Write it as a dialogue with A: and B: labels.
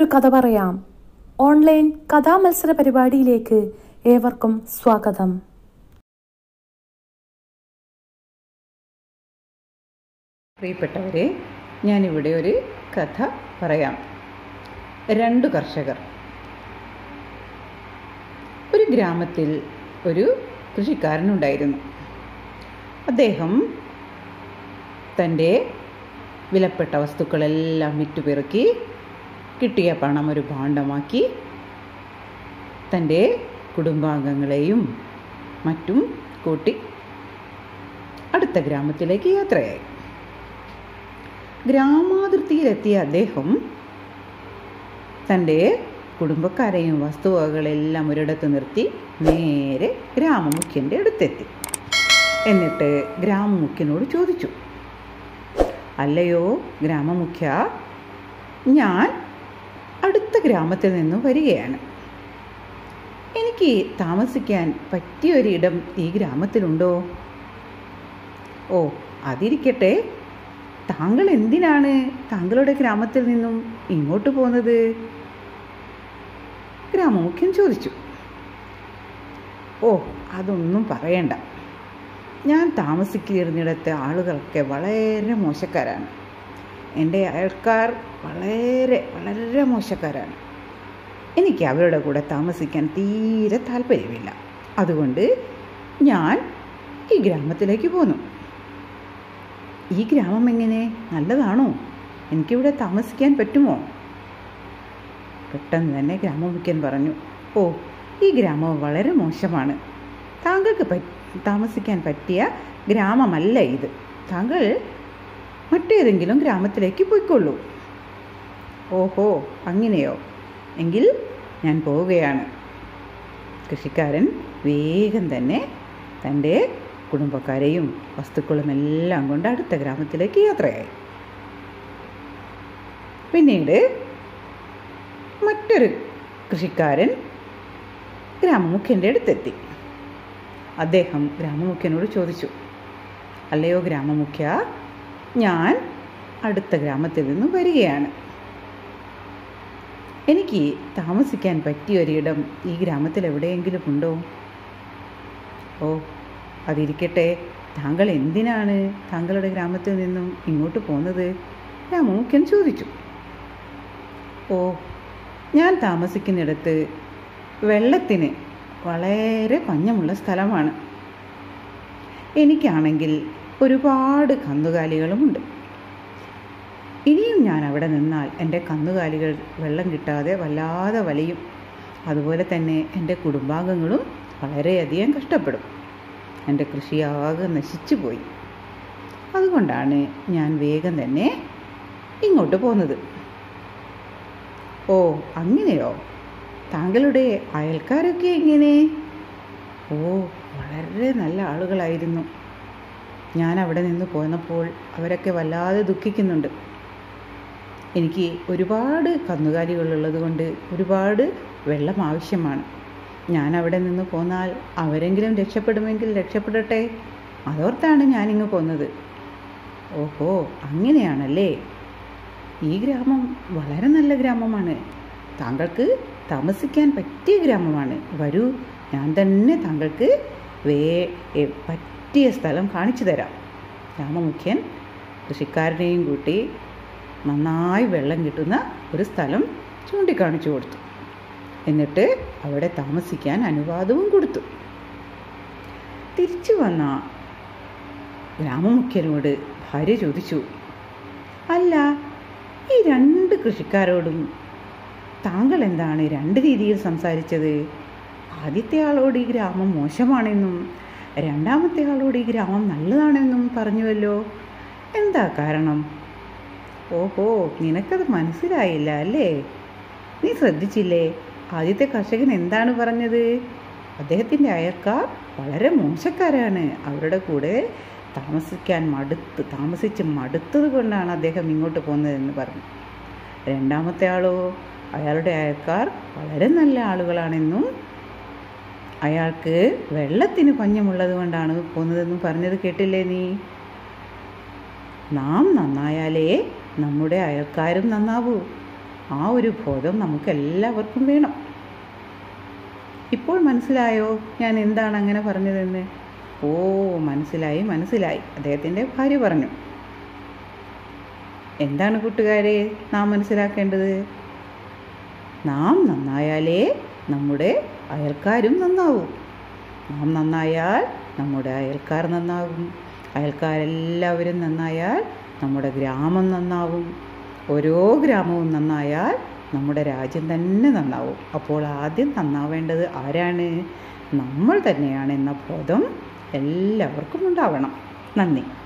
A: കഥ പറയാം ഓൺലൈൻ കഥാമത്സര പരിപാടിയിലേക്ക് ഏവർക്കും സ്വാഗതം
B: പ്രിയപ്പെട്ടവരെ ഞാനിവിടെ ഒരു കഥ പറയാം രണ്ടു കർഷകർ ഒരു ഗ്രാമത്തിൽ ഒരു കൃഷിക്കാരനുണ്ടായിരുന്നു അദ്ദേഹം തൻ്റെ വിലപ്പെട്ട വസ്തുക്കളെല്ലാം വിറ്റുപിറക്കി കിട്ടിയ പണം ഒരു ഭാണ്ഡമാക്കി തൻ്റെ കുടുംബാംഗങ്ങളെയും മറ്റും കൂട്ടി അടുത്ത ഗ്രാമത്തിലേക്ക് യാത്രയായി ഗ്രാമാതിർത്തിയിലെത്തിയ അദ്ദേഹം തൻ്റെ കുടുംബക്കാരെയും വസ്തുവകകളെല്ലാം ഒരിടത്ത് നിർത്തി നേരെ ഗ്രാമമുഖ്യൻ്റെ അടുത്തെത്തി എന്നിട്ട് ഗ്രാമമുഖ്യനോട് ചോദിച്ചു അല്ലയോ ഗ്രാമമുഖ്യ ഞാൻ അടുത്ത ഗ്രാമത്തിൽ നിന്നും വരികയാണ് എനിക്ക് താമസിക്കാൻ പറ്റിയൊരിടം ഈ ഗ്രാമത്തിലുണ്ടോ ഓ അതിരിക്കട്ടെ താങ്കൾ എന്തിനാണ് താങ്കളുടെ ഗ്രാമത്തിൽ നിന്നും ഇങ്ങോട്ട് പോകുന്നത് ഗ്രാമമുഖ്യൻ ചോദിച്ചു ഓ അതൊന്നും പറയണ്ട ഞാൻ താമസിക്കുന്നിടത്തെ ആളുകളൊക്കെ വളരെ മോശക്കാരാണ് എൻ്റെ അയൽക്കാർ വളരെ വളരെ മോശക്കാരാണ് എനിക്ക് അവരുടെ കൂടെ താമസിക്കാൻ തീരെ താല്പര്യമില്ല അതുകൊണ്ട് ഞാൻ ഈ ഗ്രാമത്തിലേക്ക് പോന്നു ഈ ഗ്രാമം എങ്ങനെ നല്ലതാണോ എനിക്കിവിടെ താമസിക്കാൻ പറ്റുമോ പെട്ടെന്ന് തന്നെ ഗ്രാമമുഖ്യൻ പറഞ്ഞു ഓ ഈ ഗ്രാമം വളരെ മോശമാണ് താങ്കൾക്ക് പ- താമസിക്കാൻ പറ്റിയ ഗ്രാമമല്ല ഇത് താങ്കൾ മറ്റേതെങ്കിലും ഗ്രാമത്തിലേക്ക് പോയിക്കൊള്ളൂ ഓഹോ അങ്ങനെയോ എങ്കിൽ ഞാൻ പോവുകയാണ് കൃഷിക്കാരൻ വേഗം തന്നെ തൻ്റെ കുടുംബക്കാരെയും വസ്തുക്കളും എല്ലാം കൊണ്ട് അടുത്ത ഗ്രാമത്തിലേക്ക് യാത്രയായി പിന്നീട് മറ്റൊരു കൃഷിക്കാരൻ ഗ്രാമമുഖ്യൻ്റെ അടുത്തെത്തി അദ്ദേഹം ഗ്രാമമുഖ്യനോട് ചോദിച്ചു അല്ലയോ ഗ്രാമമുഖ്യ ഞാൻ അടുത്ത ഗ്രാമത്തിൽ നിന്ന് വരികയാണ് എനിക്ക് താമസിക്കാൻ പറ്റിയൊരിടം ഈ ഗ്രാമത്തിൽ എവിടെയെങ്കിലും ഉണ്ടോ ഓ അതിരിക്കട്ടെ താങ്കൾ എന്തിനാണ് താങ്കളുടെ ഗ്രാമത്തിൽ നിന്നും ഇങ്ങോട്ട് പോകുന്നത് രാമമുഖ്യൻ ചോദിച്ചു ഓ ഞാൻ താമസിക്കുന്നിടത്ത് വെള്ളത്തിന് വളരെ പഞ്ഞമുള്ള സ്ഥലമാണ് എനിക്കാണെങ്കിൽ ഒരുപാട് കന്നുകാലികളുമുണ്ട് ഇനിയും ഞാൻ അവിടെ നിന്നാൽ എൻ്റെ കന്നുകാലികൾ വെള്ളം കിട്ടാതെ വല്ലാതെ വലയും അതുപോലെ തന്നെ എൻ്റെ കുടുംബാംഗങ്ങളും വളരെയധികം കഷ്ടപ്പെടും എൻ്റെ കൃഷിയാകെ നശിച്ചു പോയി അതുകൊണ്ടാണ് ഞാൻ വേഗം തന്നെ ഇങ്ങോട്ട് പോകുന്നത് ഓ അങ്ങനെയോ താങ്കളുടെ അയൽക്കാരൊക്കെ എങ്ങനെ ഓ വളരെ നല്ല ആളുകളായിരുന്നു ഞാൻ അവിടെ നിന്ന് പോന്നപ്പോൾ അവരൊക്കെ വല്ലാതെ ദുഃഖിക്കുന്നുണ്ട് എനിക്ക് ഒരുപാട് കന്നുകാലികളുള്ളത് കൊണ്ട് ഒരുപാട് വെള്ളം ആവശ്യമാണ് ഞാൻ അവിടെ നിന്ന് പോന്നാൽ അവരെങ്കിലും രക്ഷപ്പെടുമെങ്കിൽ രക്ഷപ്പെടട്ടെ അതോർത്താണ് ഞാനിങ്ങ് പോന്നത് ഓഹോ അങ്ങനെയാണല്ലേ ഈ ഗ്രാമം വളരെ നല്ല ഗ്രാമമാണ് താങ്കൾക്ക് താമസിക്കാൻ പറ്റിയ ഗ്രാമമാണ് വരൂ ഞാൻ തന്നെ താങ്കൾക്ക് വേ എ, പറ്റിയ സ്ഥലം കാണിച്ചു തരാം ഗ്രാമമുഖ്യൻ കൃഷിക്കാരനെയും കൂട്ടി നന്നായി വെള്ളം കിട്ടുന്ന ഒരു സ്ഥലം ചൂണ്ടിക്കാണിച്ചു കൊടുത്തു എന്നിട്ട് അവിടെ താമസിക്കാൻ അനുവാദവും കൊടുത്തു തിരിച്ചു വന്ന ഗ്രാമമുഖ്യനോട് ഭാര്യ ചോദിച്ചു അല്ല ഈ രണ്ട് കൃഷിക്കാരോടും താങ്കൾ എന്താണ് രണ്ട് രീതിയിൽ സംസാരിച്ചത് ആദ്യത്തെ ആളോട് ഈ ഗ്രാമം മോശമാണെന്നും രണ്ടാമത്തെ ആളോട് ഈ ഗ്രാമം നല്ലതാണെന്നും പറഞ്ഞുവല്ലോ എന്താ കാരണം ഓഹോ നിനക്കത് മനസ്സിലായില്ല അല്ലേ നീ ശ്രദ്ധിച്ചില്ലേ ആദ്യത്തെ കർഷകൻ എന്താണ് പറഞ്ഞത് അദ്ദേഹത്തിൻ്റെ അയൽക്കാർ വളരെ മോശക്കാരാണ് അവരുടെ കൂടെ താമസിക്കാൻ മടുത്ത് താമസിച്ച് മടുത്തത് കൊണ്ടാണ് അദ്ദേഹം ഇങ്ങോട്ട് പോകുന്നതെന്ന് പറഞ്ഞു രണ്ടാമത്തെ ആളോ അയാളുടെ അയൽക്കാർ വളരെ നല്ല ആളുകളാണെന്നും അയാൾക്ക് വെള്ളത്തിന് പഞ്ഞമുള്ളത് കൊണ്ടാണ് പോകുന്നതെന്നും പറഞ്ഞത് കേട്ടില്ലേ നീ നാം നന്നായാലേ നമ്മുടെ അയൽക്കാരും നന്നാവൂ ആ ഒരു ബോധം നമുക്ക് എല്ലാവർക്കും വേണം ഇപ്പോൾ മനസ്സിലായോ ഞാൻ എന്താണ് അങ്ങനെ പറഞ്ഞതെന്ന് ഓ മനസ്സിലായി മനസ്സിലായി അദ്ദേഹത്തിൻ്റെ ഭാര്യ പറഞ്ഞു എന്താണ് കൂട്ടുകാരെ നാം മനസ്സിലാക്കേണ്ടത് നാം നന്നായാലേ നമ്മുടെ അയൽക്കാരും നന്നാവും നാം നന്നായാൽ നമ്മുടെ അയൽക്കാർ നന്നാകും അയൽക്കാരെല്ലാവരും നന്നായാൽ നമ്മുടെ ഗ്രാമം നന്നാവും ഓരോ ഗ്രാമവും നന്നായാൽ നമ്മുടെ രാജ്യം തന്നെ നന്നാവും അപ്പോൾ ആദ്യം നന്നാവേണ്ടത് ആരാണ് നമ്മൾ തന്നെയാണ് എന്ന ബോധം എല്ലാവർക്കും ഉണ്ടാവണം നന്ദി